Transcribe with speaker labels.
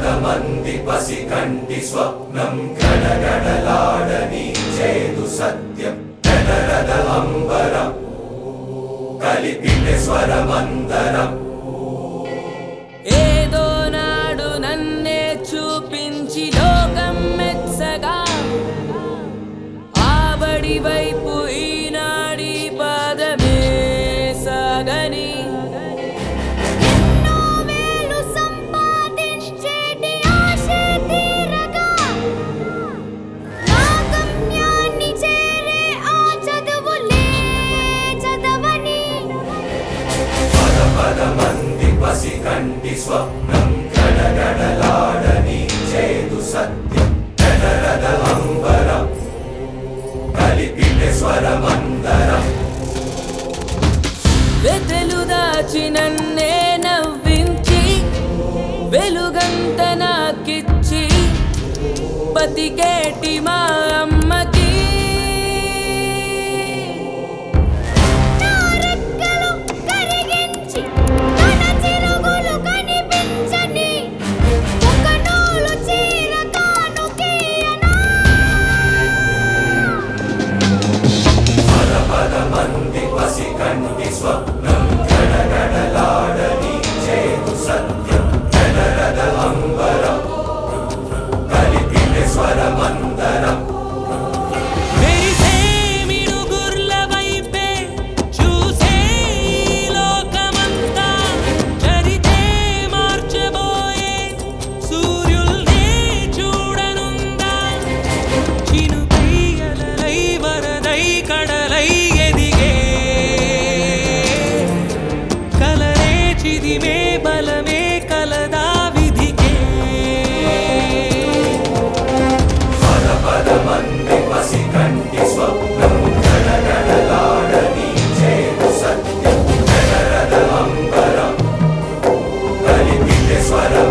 Speaker 1: పద మంది పసి కంటి స్వప్నం గడగడలాడని చేదు సత్యం గడరద అంబరం కలిపితే స్వరమందరం
Speaker 2: ఏదో నాడు నన్నే చూపించి లోకం మెచ్చగా ఆబడి వైపు ఈనాడి పాదమే సాగని
Speaker 3: ఎన్నో వేలు సంపాదించేటి ఆశే తీరగా నా గమ్యాన్ని చేరే ఆ చదువులే చదవని
Speaker 1: పద పద మంది పసి కంటి స్వప్నం గడగడలాడని చేదు సత్యం గడరద అంబరం కలిపితే స్వరమందరం
Speaker 2: వెతలు దాచి నన్నే నవ్వించి వెలుగంత నాకిచ్చి బతికేటి మా అమ్మకి
Speaker 3: నా రెక్కలు కరిగించి తన చిరుగులు కనిపించని ఒక నూలు చీర కానుకేయనా
Speaker 1: పద పద మంది పసి కంటి స్వప్నం గడగడలాడని చేదు సత్యం గడరద అంబరం కలిపితే స్వరమందరం
Speaker 2: మెరిసే మిడుగుర్ల వైపే చూసే ఈ లోకమంతా చరితే మార్చబోయే సూర్యుల్నే చూడనుందా చినుకయ్యలై వరదై కడలై ఎదిగే కలరే చిదిమే బలమే కలదా విధికే
Speaker 1: పద పద మంది పసి కంటి స్వప్నం గడగడలాడని చేదు సత్యం గడరద అంబరం కలిపితే స్వరం